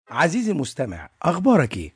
عزيزي المستمع اخبارك ايه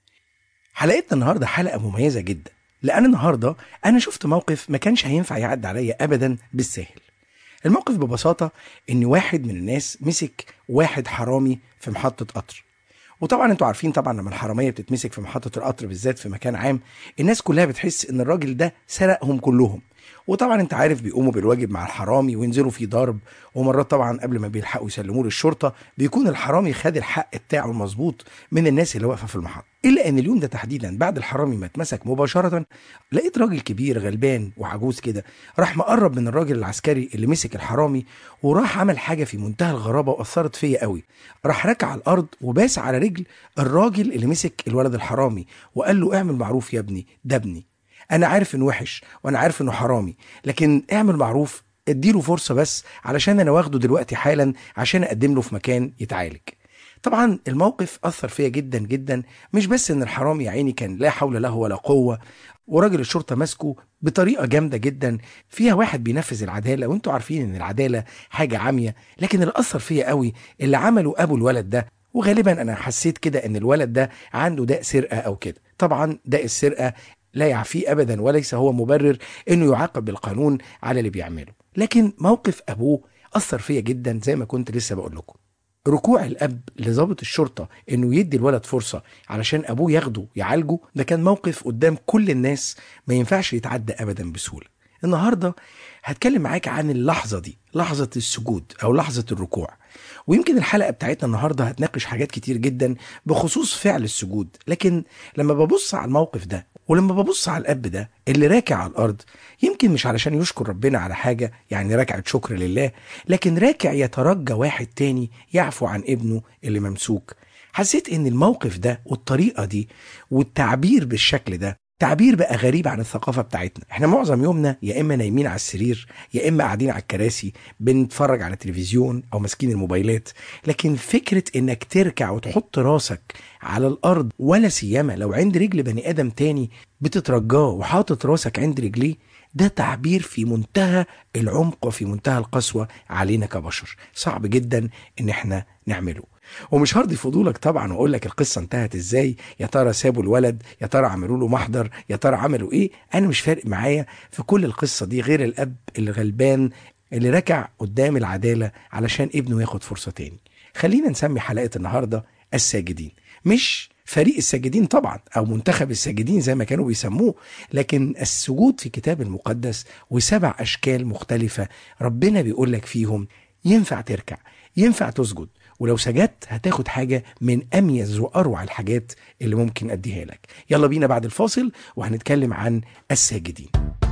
حلقتنا النهارده حلقه مميزه جدا لان النهارده انا شفت موقف ما كانش هينفع يعدي عليا ابدا بالساهل الموقف ببساطه ان واحد من الناس مسك واحد حرامي في محطه قطر وطبعا انتوا عارفين طبعا لما الحراميه بتتمسك في محطه القطر بالذات في مكان عام الناس كلها بتحس ان الراجل ده سرقهم كلهم وطبعا انت عارف بيقوموا بالواجب مع الحرامي وينزلوا فيه ضرب ومرات طبعا قبل ما بيلحقوا يسلموه للشرطه بيكون الحرامي خد الحق بتاعه المظبوط من الناس اللي واقفه في المحطه الا ان اليوم ده تحديدا بعد الحرامي ما اتمسك مباشره لقيت راجل كبير غلبان وعجوز كده راح مقرب من الراجل العسكري اللي مسك الحرامي وراح عمل حاجه في منتهى الغرابه واثرت فيا قوي راح ركع على الارض وباس على رجل الراجل اللي مسك الولد الحرامي وقال له اعمل معروف يا ابني ده ابني انا عارف انه وحش وانا عارف انه حرامي لكن اعمل معروف اديله فرصه بس علشان انا واخده دلوقتي حالا عشان اقدم له في مكان يتعالج طبعا الموقف اثر فيا جدا جدا مش بس ان الحرامي يا عيني كان لا حول له ولا قوه وراجل الشرطه ماسكه بطريقه جامده جدا فيها واحد بينفذ العداله وانتوا عارفين ان العداله حاجه عاميه لكن اللي اثر فيا قوي اللي عمله ابو الولد ده وغالبا انا حسيت كده ان الولد ده عنده داء سرقه او كده طبعا داء السرقه لا يعفيه ابدا وليس هو مبرر انه يعاقب بالقانون على اللي بيعمله لكن موقف ابوه اثر فيا جدا زي ما كنت لسه بقول لكم ركوع الاب لضابط الشرطه انه يدي الولد فرصه علشان ابوه ياخده يعالجه ده كان موقف قدام كل الناس ما ينفعش يتعدى ابدا بسهوله النهارده هتكلم معاك عن اللحظه دي لحظه السجود او لحظه الركوع ويمكن الحلقه بتاعتنا النهارده هتناقش حاجات كتير جدا بخصوص فعل السجود لكن لما ببص على الموقف ده ولما ببص على الاب ده اللي راكع على الارض يمكن مش علشان يشكر ربنا على حاجه يعني راكعه شكر لله لكن راكع يترجى واحد تاني يعفو عن ابنه اللي ممسوك حسيت ان الموقف ده والطريقه دي والتعبير بالشكل ده تعبير بقى غريب عن الثقافه بتاعتنا احنا معظم يومنا يا اما نايمين على السرير يا اما قاعدين على الكراسي بنتفرج على التلفزيون او ماسكين الموبايلات لكن فكره انك تركع وتحط راسك على الارض ولا سيما لو عند رجل بني ادم تاني بتترجاه وحاطط راسك عند رجليه ده تعبير في منتهى العمق وفي منتهى القسوه علينا كبشر صعب جدا ان احنا نعمله ومش هرضي فضولك طبعا واقول لك القصه انتهت ازاي يا ترى سابوا الولد يا ترى عملوا له محضر يا ترى عملوا ايه انا مش فارق معايا في كل القصه دي غير الاب الغلبان اللي ركع قدام العداله علشان ابنه ياخد فرصه تاني خلينا نسمي حلقه النهارده الساجدين مش فريق الساجدين طبعا او منتخب الساجدين زي ما كانوا بيسموه لكن السجود في كتاب المقدس وسبع اشكال مختلفه ربنا بيقول لك فيهم ينفع تركع ينفع تسجد ولو سجدت هتاخد حاجة من أميز وأروع الحاجات اللي ممكن أديها لك يلا بينا بعد الفاصل وهنتكلم عن الساجدين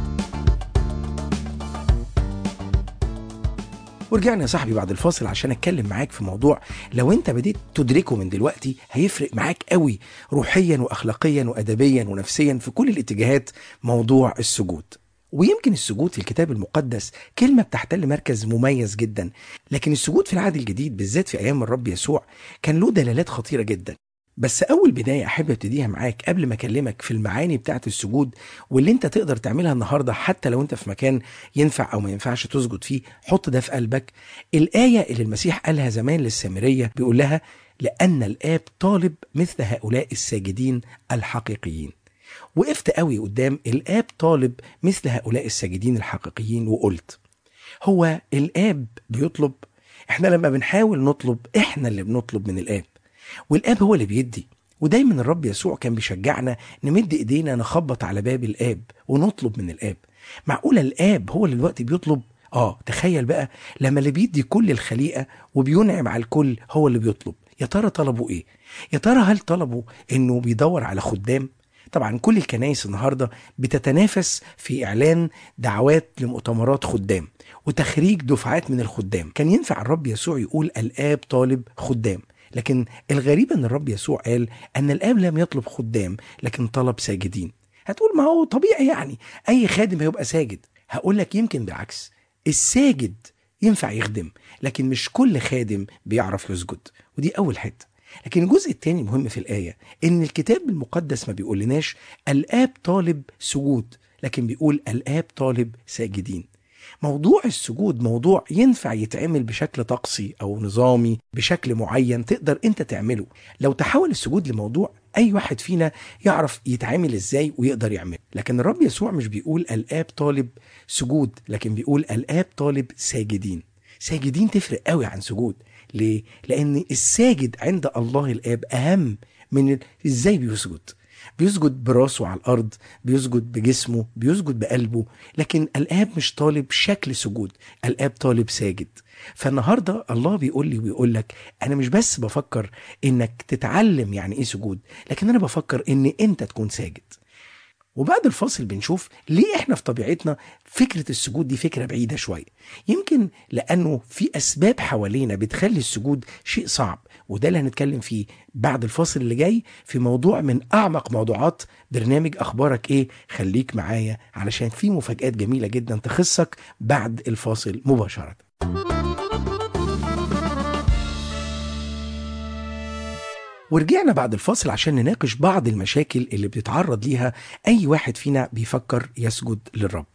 ورجعنا يا صاحبي بعد الفاصل عشان اتكلم معاك في موضوع لو انت بديت تدركه من دلوقتي هيفرق معاك قوي روحيا واخلاقيا وادبيا ونفسيا في كل الاتجاهات موضوع السجود ويمكن السجود في الكتاب المقدس كلمة بتحتل مركز مميز جدا لكن السجود في العهد الجديد بالذات في أيام الرب يسوع كان له دلالات خطيرة جدا بس أول بداية أحب أبتديها معاك قبل ما أكلمك في المعاني بتاعة السجود واللي أنت تقدر تعملها النهاردة حتى لو أنت في مكان ينفع أو ما ينفعش تسجد فيه حط ده في قلبك الآية اللي المسيح قالها زمان للسامرية بيقول لها لأن الآب طالب مثل هؤلاء الساجدين الحقيقيين وقفت قوي قدام الآب طالب مثل هؤلاء الساجدين الحقيقيين وقلت هو الآب بيطلب احنا لما بنحاول نطلب احنا اللي بنطلب من الآب والآب هو اللي بيدي ودايما الرب يسوع كان بيشجعنا نمد ايدينا نخبط على باب الآب ونطلب من الآب معقولة الآب هو اللي دلوقتي بيطلب اه تخيل بقى لما اللي بيدي كل الخليقة وبينعم على الكل هو اللي بيطلب يا ترى طلبوا ايه يا ترى هل طلبوا انه بيدور على خدام طبعا كل الكنائس النهارده بتتنافس في اعلان دعوات لمؤتمرات خدام وتخريج دفعات من الخدام كان ينفع الرب يسوع يقول الاب طالب خدام لكن الغريب ان الرب يسوع قال ان الاب لم يطلب خدام لكن طلب ساجدين هتقول ما هو طبيعي يعني اي خادم هيبقى ساجد هقول لك يمكن بالعكس الساجد ينفع يخدم لكن مش كل خادم بيعرف يسجد ودي اول حته لكن الجزء الثاني مهم في الآية إن الكتاب المقدس ما بيقولناش الآب طالب سجود لكن بيقول الآب طالب ساجدين موضوع السجود موضوع ينفع يتعمل بشكل طقسي او نظامي بشكل معين تقدر انت تعمله لو تحول السجود لموضوع اي واحد فينا يعرف يتعامل ازاي ويقدر يعمله لكن الرب يسوع مش بيقول الاب طالب سجود لكن بيقول الاب طالب ساجدين ساجدين تفرق قوي عن سجود ليه لان الساجد عند الله الاب اهم من ال- ازاي بيسجد بيسجد براسه على الارض بيسجد بجسمه بيسجد بقلبه لكن الاب مش طالب شكل سجود الاب طالب ساجد فالنهارده الله بيقول لي وبيقول لك انا مش بس بفكر انك تتعلم يعني ايه سجود لكن انا بفكر ان انت تكون ساجد وبعد الفاصل بنشوف ليه احنا في طبيعتنا فكرة السجود دي فكرة بعيدة شوية يمكن لأنه في أسباب حوالينا بتخلي السجود شيء صعب وده اللي هنتكلم فيه بعد الفاصل اللي جاي في موضوع من أعمق موضوعات برنامج أخبارك إيه خليك معايا علشان في مفاجآت جميلة جدا تخصك بعد الفاصل مباشرة ورجعنا بعد الفاصل عشان نناقش بعض المشاكل اللي بيتعرض ليها أي واحد فينا بيفكر يسجد للرب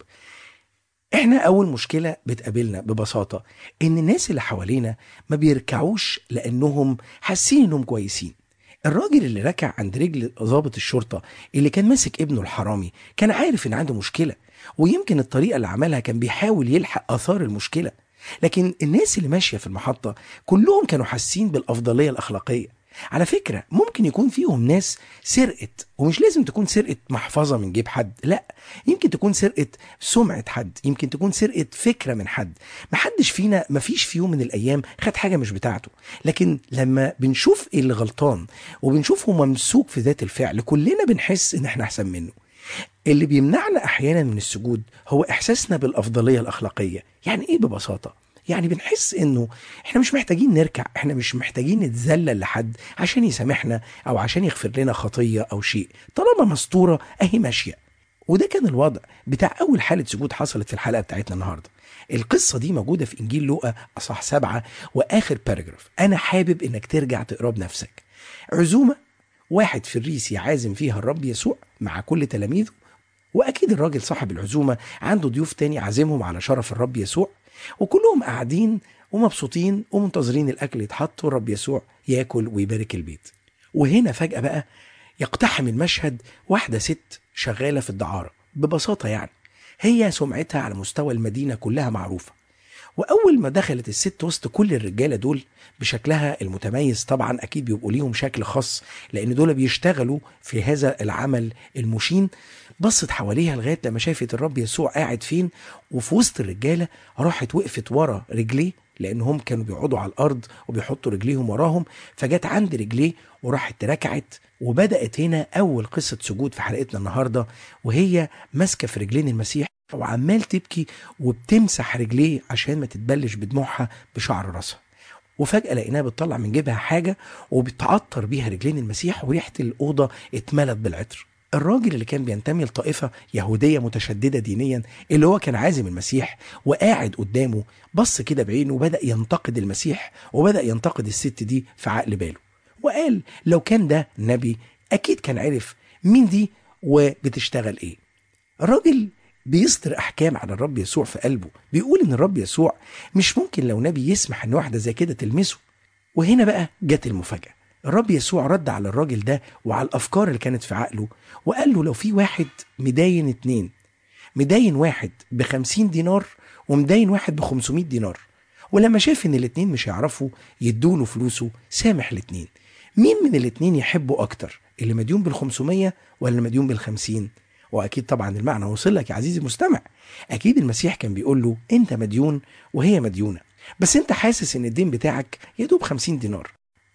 احنا أول مشكلة بتقابلنا ببساطة إن الناس اللي حوالينا ما بيركعوش لأنهم حاسين إنهم كويسين الراجل اللي ركع عند رجل ضابط الشرطة اللي كان ماسك ابنه الحرامي كان عارف إن عنده مشكلة ويمكن الطريقة اللي عملها كان بيحاول يلحق آثار المشكلة لكن الناس اللي ماشية في المحطة كلهم كانوا حاسين بالأفضلية الأخلاقية على فكرة ممكن يكون فيهم ناس سرقت ومش لازم تكون سرقة محفظة من جيب حد لا يمكن تكون سرقة سمعة حد يمكن تكون سرقة فكرة من حد محدش فينا مفيش في يوم من الأيام خد حاجة مش بتاعته لكن لما بنشوف اللي غلطان وبنشوفه ممسوك في ذات الفعل كلنا بنحس إن احنا أحسن منه اللي بيمنعنا احيانا من السجود هو احساسنا بالافضليه الاخلاقيه يعني ايه ببساطه يعني بنحس انه احنا مش محتاجين نركع احنا مش محتاجين نتذلل لحد عشان يسامحنا او عشان يغفر لنا خطيه او شيء طالما مستوره اهي ماشيه وده كان الوضع بتاع اول حاله سجود حصلت في الحلقه بتاعتنا النهارده القصه دي موجوده في انجيل لوقا اصح سبعة واخر باراجراف انا حابب انك ترجع تقراه بنفسك عزومه واحد فريسي عازم فيها الرب يسوع مع كل تلاميذه واكيد الراجل صاحب العزومه عنده ضيوف تاني عازمهم على شرف الرب يسوع وكلهم قاعدين ومبسوطين ومنتظرين الاكل يتحط والرب يسوع ياكل ويبارك البيت وهنا فجاه بقى يقتحم المشهد واحده ست شغاله في الدعاره ببساطه يعني هي سمعتها على مستوى المدينه كلها معروفه واول ما دخلت الست وسط كل الرجاله دول بشكلها المتميز طبعا اكيد بيبقوا ليهم شكل خاص لان دول بيشتغلوا في هذا العمل المشين بصت حواليها لغايه لما شافت الرب يسوع قاعد فين وفي وسط الرجاله راحت وقفت ورا رجليه لانهم كانوا بيقعدوا على الارض وبيحطوا رجليهم وراهم فجت عند رجليه وراحت ركعت وبدات هنا اول قصه سجود في حلقتنا النهارده وهي ماسكه في رجلين المسيح وعمال تبكي وبتمسح رجليه عشان ما تتبلش بدموعها بشعر راسها وفجأة لقيناها بتطلع من جيبها حاجة وبتعطر بيها رجلين المسيح وريحة الأوضة اتملت بالعطر الراجل اللي كان بينتمي لطائفة يهودية متشددة دينيا اللي هو كان عازم المسيح وقاعد قدامه بص كده بعينه وبدأ ينتقد المسيح وبدأ ينتقد الست دي في عقل باله وقال لو كان ده نبي أكيد كان عرف مين دي وبتشتغل إيه الراجل بيصدر احكام على الرب يسوع في قلبه بيقول ان الرب يسوع مش ممكن لو نبي يسمح ان واحده زي كده تلمسه وهنا بقى جت المفاجاه الرب يسوع رد على الراجل ده وعلى الافكار اللي كانت في عقله وقال له لو في واحد مداين اتنين مداين واحد بخمسين دينار ومداين واحد بخمسمائة دينار ولما شاف ان الاتنين مش هيعرفوا يدوله فلوسه سامح الاتنين مين من الاتنين يحبه اكتر اللي مديون بالخمسمية ولا اللي مديون بالخمسين واكيد طبعا المعنى وصل لك يا عزيزي المستمع اكيد المسيح كان بيقول له انت مديون وهي مديونه بس انت حاسس ان الدين بتاعك يا دوب 50 دينار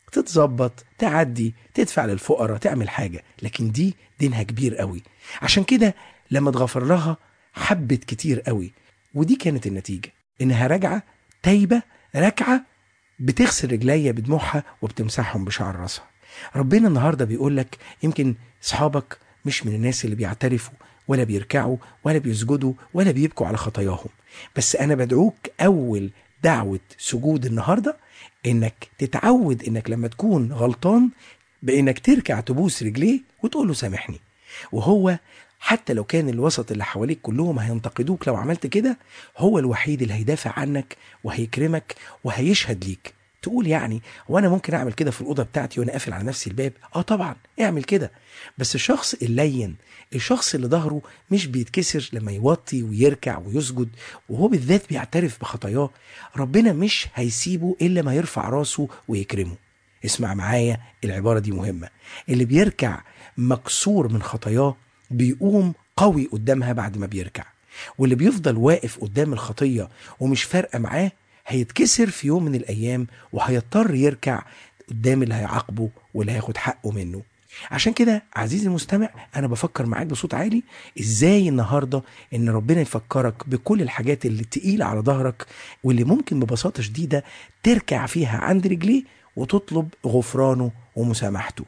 تتظبط تعدي تدفع للفقراء تعمل حاجه لكن دي دينها كبير قوي عشان كده لما اتغفر لها حبت كتير قوي ودي كانت النتيجه انها راجعه تايبه راكعه بتغسل رجليا بدموعها وبتمسحهم بشعر راسها ربنا النهارده بيقول لك يمكن اصحابك مش من الناس اللي بيعترفوا ولا بيركعوا ولا بيسجدوا ولا بيبكوا على خطاياهم بس انا بدعوك اول دعوة سجود النهاردة انك تتعود انك لما تكون غلطان بانك تركع تبوس رجليه وتقول له سامحني وهو حتى لو كان الوسط اللي حواليك كلهم هينتقدوك لو عملت كده هو الوحيد اللي هيدافع عنك وهيكرمك وهيشهد ليك تقول يعني وانا ممكن اعمل كده في الاوضه بتاعتي وانا قافل على نفسي الباب اه طبعا اعمل كده بس الشخص اللين الشخص اللي ظهره مش بيتكسر لما يوطي ويركع ويسجد وهو بالذات بيعترف بخطاياه ربنا مش هيسيبه الا ما يرفع راسه ويكرمه اسمع معايا العباره دي مهمه اللي بيركع مكسور من خطاياه بيقوم قوي قدامها بعد ما بيركع واللي بيفضل واقف قدام الخطيه ومش فارقه معاه هيتكسر في يوم من الايام وهيضطر يركع قدام اللي هيعاقبه واللي هياخد حقه منه عشان كده عزيزي المستمع انا بفكر معاك بصوت عالي ازاي النهارده ان ربنا يفكرك بكل الحاجات اللي تقيله على ظهرك واللي ممكن ببساطه شديده تركع فيها عند رجليه وتطلب غفرانه ومسامحته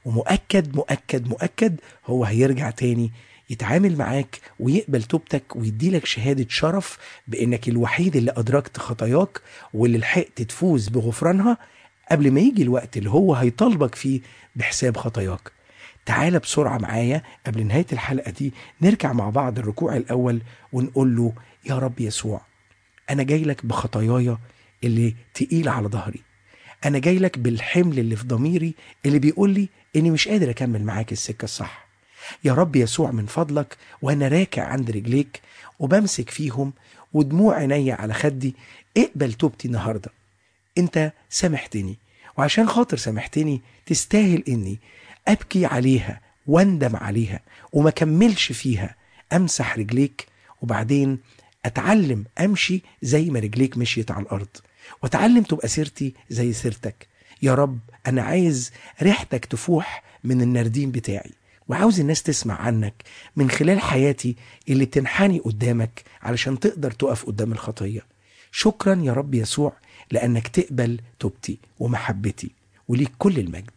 ومؤكد مؤكد مؤكد هو هيرجع تاني يتعامل معاك ويقبل توبتك ويديلك شهادة شرف بإنك الوحيد اللي أدركت خطاياك واللي لحقت تفوز بغفرانها قبل ما يجي الوقت اللي هو هيطالبك فيه بحساب خطاياك تعال بسرعة معايا قبل نهاية الحلقة دي نركع مع بعض الركوع الأول ونقول له يا رب يسوع أنا جاي لك بخطاياي اللي تقيلة على ظهري أنا جاي لك بالحمل اللي في ضميري اللي بيقول لي إني مش قادر أكمل معاك السكة الصح يا رب يسوع من فضلك وأنا راكع عند رجليك وبمسك فيهم ودموع عيني على خدي اقبل توبتي النهارده انت سامحتني وعشان خاطر سامحتني تستاهل اني ابكي عليها واندم عليها وما كملش فيها امسح رجليك وبعدين اتعلم امشي زي ما رجليك مشيت على الارض واتعلم تبقى سيرتي زي سيرتك يا رب انا عايز ريحتك تفوح من النردين بتاعي وعاوز الناس تسمع عنك من خلال حياتي اللي تنحني قدامك علشان تقدر تقف قدام الخطيه شكرا يا رب يسوع لانك تقبل توبتي ومحبتي وليك كل المجد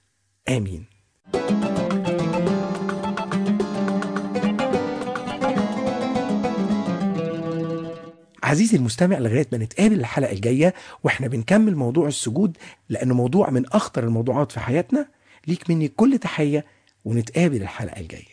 امين عزيزي المستمع لغايه ما نتقابل الحلقه الجايه واحنا بنكمل موضوع السجود لانه موضوع من اخطر الموضوعات في حياتنا ليك مني كل تحيه ونتقابل الحلقه الجايه